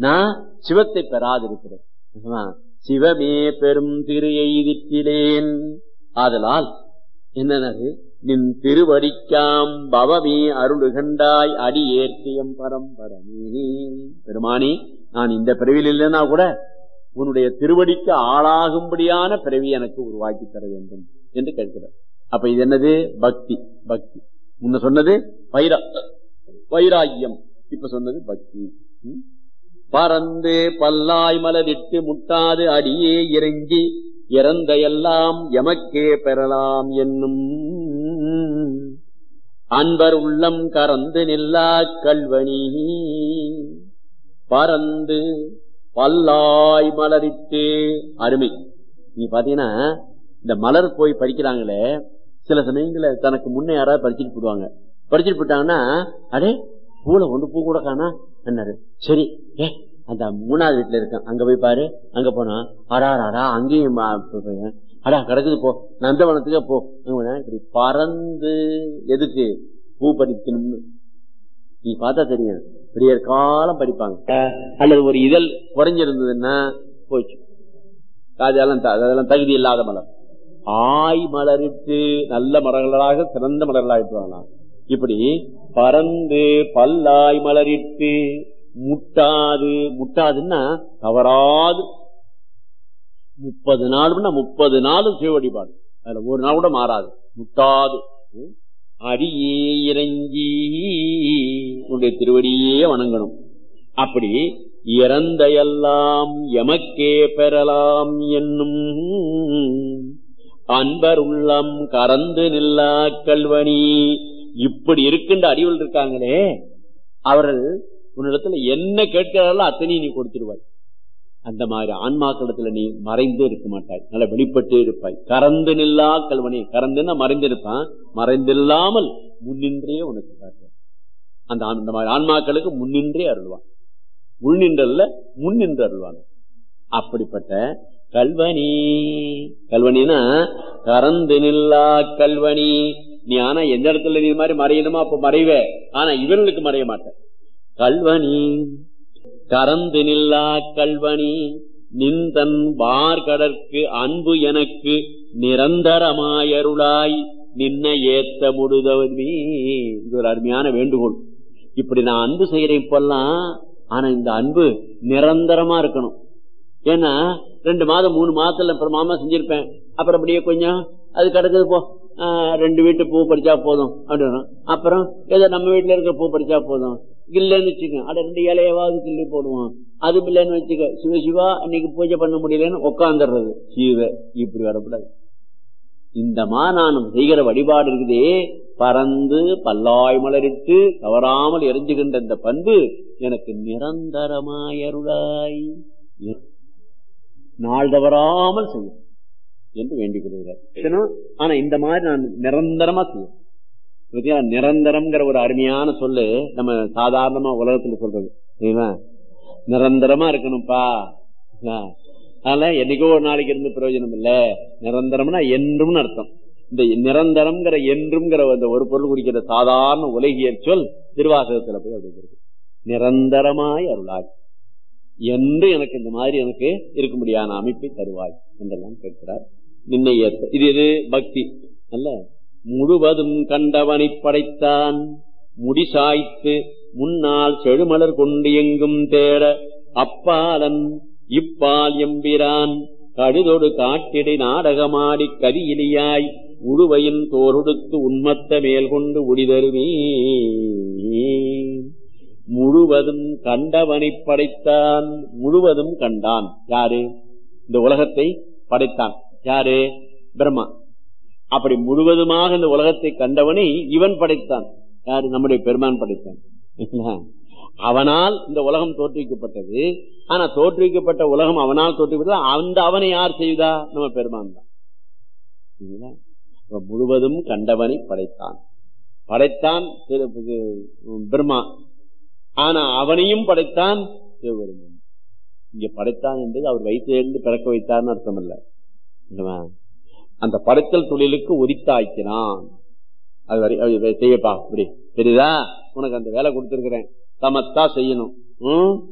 நான் சிவத்தை பெறாதிருக்கிறேன் ஆமா. சிவமே பெரும் திரு எய்திற்றிலேன் ஆதலால் என்னது நின் திருவடிக்காம் பவமே அருளுகண்டாய் அடி ஏற்றியம் பரம்பரமே பெருமானி நான் இந்த பிறவியில் இல்லைன்னா கூட உன்னுடைய திருவடிக்கு ஆளாகும்படியான பிறவி எனக்கு உருவாக்கி தர வேண்டும் என்று கேட்கிறார் அப்ப இது என்னது பக்தி பக்தி முன்ன சொன்னது வைரா வைராக்கியம் இப்ப சொன்னது பக்தி ம்? பறந்து பல்லாய் மலரிட்டு முட்டாது அடியே இறங்கி இறந்த எல்லாம் எமக்கே பெறலாம் என்னும் அன்பர் உள்ளம் கறந்து நில்லா கல்வனி பறந்து பல்லாய் மலரிட்டு அருமை நீ பாத்தீங்கன்னா இந்த மலர் போய் பறிக்கிறாங்களே சில சமயங்கள தனக்கு முன்னே யாராவது பறிச்சுட்டு போடுவாங்க பறிச்சுட்டு போட்டாங்கன்னா அடே பூல ஒன்று பூ கூட காணா என்னாரு சரி ஏ அந்த மூணாவது வீட்டுல இருக்கேன் அங்க போய் பாரு அங்க போனா அடாராடா அங்கேயும் மா- ப- ப- அடா கிடக்குது போ நந்தவனத்துக்கே போ அங்க போனா இப்படி பறந்து எதுக்கு பூ பறிக்கணும்னு நீ பார்த்தா தெரியும் விடியற் காலம் படிப்பாங்க அல்லது ஒரு இதழ் குறைஞ்சிருந்ததுன்னா போச்சு அதெல்லாம் த- அதெல்லாம் தகுதி இல்லாத மலர் ஆய் மலரிட்டு நல்ல மலர்களாக சிறந்த மலர்களாக வரலாம் இப்படி பறந்து பல்லாய் மலரிட்டு முட்டாது முட்டாதுன்னா தவறாது முப்பது நாளும்னா முப்பது நாளும் சிவ வழிபாடு அதுல ஒரு நாள் கூட மாறாது முட்டாது ம்? அடியே இறங்கி உன்னுடைய திருவடியே வணங்கணும் அப்படி இறந்த எல்லாம் எமக்கே பெறலாம் என்னும் அன்பர் உள்ளம் கறந்து நில்லா கல்வனி இப்படி இருக்கின்ற அறிவுகள் இருக்காங்களே அவர்கள் உன்னிடத்துல என்ன கேட்கிறார்களோ அத்தனையும் நீ கொடுத்துருவாய் அந்த மாதிரி ஆன்மாக்களத்துல நீ மறைந்து இருக்க மாட்டாய் நல்ல வெளிப்பட்டு இருப்பாய் கறந்து நில்லா கல்வனி கறந்துன்னா மறைந்திருப்பான் மறைந்தில்லாமல் முன்னின்றே உனக்கு காட்டுவான் அந்த ஆண்- அந்த மாதிரி ஆன்மாக்களுக்கு முன்னின்றே அருள்வான் உள்நின்றல்ல முன்னின்று அருள்வான் அப்படிப்பட்ட கல்வனி கல்வனினா கறந்து நில்லா கல்வனி நீ ஆனா எந்த இடத்துல நீ இது மாதிரி மறையணுமோ அப்ப மறைவே ஆனா இவர்களுக்கு மறைய மாட்டேன் கல்வனி கறந்து நில்லா கல்வனி நின்றன் வார்கடற்கு அன்பு எனக்கு நிரந்தரமாயருளாய் நின்ன ஏத்த முடுதவமே இது ஒரு அருமையான வேண்டுகோள் இப்படி நான் அன்பு செய்யறேன் இப்பெல்லாம் ஆனா இந்த அன்பு நிரந்தரமா இருக்கணும் ஏன்னா ரெண்டு மாதம் மூணு மாதத்துல அப்புறம் மாமா செஞ்சிருப்பேன் அப்புறம் அப்படியே கொஞ்சம் அது கிடக்குது போ ஆஹ் ரெண்டு வீட்டு பூ பறிச்சா போதும் அப்படின்னு அப்புறம் ஏதோ நம்ம வீட்டுல இருக்கிற பூ பறிச்சா போதும் இல்லைன்னு வச்சுக்க அட ரெண்டு இலையவாவது கிள்ளி போடுவோம் அது இல்லைன்னு வச்சுக்க சிவ சிவா இன்னைக்கு பூஜை பண்ண முடியலன்னு உட்காந்துடுறது சிவ இப்படி வரக்கூடாது இந்த மாநானம் செய்கிற வழிபாடு இருக்குதே பறந்து பல்லாய் மலரிட்டு தவறாமல் எரிஞ்சுகின்ற இந்த பண்பு எனக்கு நிரந்தரமாயருளாய் நாள் தவறாமல் செய்யும் என்று வேண்டிக் கொள்கிறார் ஆனா இந்த மாதிரி நான் நிரந்தரமா செய்யும் பாத்தியா, நிரந்தரம்ங்கிற ஒரு அருமையான சொல்லு நம்ம சாதாரணமா உலகத்துல சொல்றது சரிங்களா நிரந்தரமா இருக்கணும்ப்பா ஆ. அதனால என்னைக்கோ ஒரு நாளைக்கு இருந்து பிரயோஜனம் இல்ல நிரந்தரம்னா என்றும்னு அர்த்தம் இந்த நிரந்தரம்ங்கிற என்றும்ங்கிற அந்த ஒரு பொருள் குறிக்கிற சாதாரண உலகியல் சொல் திருவாசகத்துல போய் அப்படி இருக்கு நிரந்தரமாய் அருளாய் என்று எனக்கு இந்த மாதிரி எனக்கு இருக்கும்படியான அமைப்பை தருவாய் என்றெல்லாம் கேட்கிறார் நின்னை ஏற்ப இது இது பக்தி அல்ல முழுவதும் கண்டவனை படைத்தான் முடிசாய்த்து முன்னால் செழுமலர் கொண்டு எங்கும் தேட அப்பாலன் இப்பால் எம்பிரான் கழுதொடு காட்டிடை நாடகமாடி கதியிலியாய் உழுவையின் தோரொடுத்து உண்மத்த மேல் கொண்டு உடிதருமே முழுவதும் கண்டவனை படைத்தான் முழுவதும் கண்டான் யாரு இந்த உலகத்தை படைத்தான் யாரு பிரம்மா அப்படி முழுவதுமாக இந்த உலகத்தை கண்டவனை இவன் படைத்தான் யாரு நம்முடைய பெருமான் படைத்தான் இல்லையா? அவனால் இந்த உலகம் தோற்றுவிக்கப்பட்டது ஆனா தோற்றுவிக்கப்பட்ட உலகம் அவனால் தோற்றுவிக்கப்பட்டது அந்த அவனை யார் செய்தா நம்ம பெருமான் தான் சரிங்களா? அப்ப முழுவதும் கண்டவனை படைத்தான் படைத்தான் திரு- இது, பிரம்மா ஆனா அவனையும் படைத்தான் சிவபெருமான் இங்க படைத்தான் என்பது அவர் வயிற்றிலிருந்து பிறக்க வைத்தார்னு அர்த்தம் இல்ல இல்லவா? அந்த படைத்தல் தொழிலுக்கு உரித்தாக்கினான் அது வரை அது செய்யப்பா இப்படி தெரியுதா உனக்கு அந்த வேலை கொடுத்திருக்கிறேன் சமத்தா செய்யணும் ம்?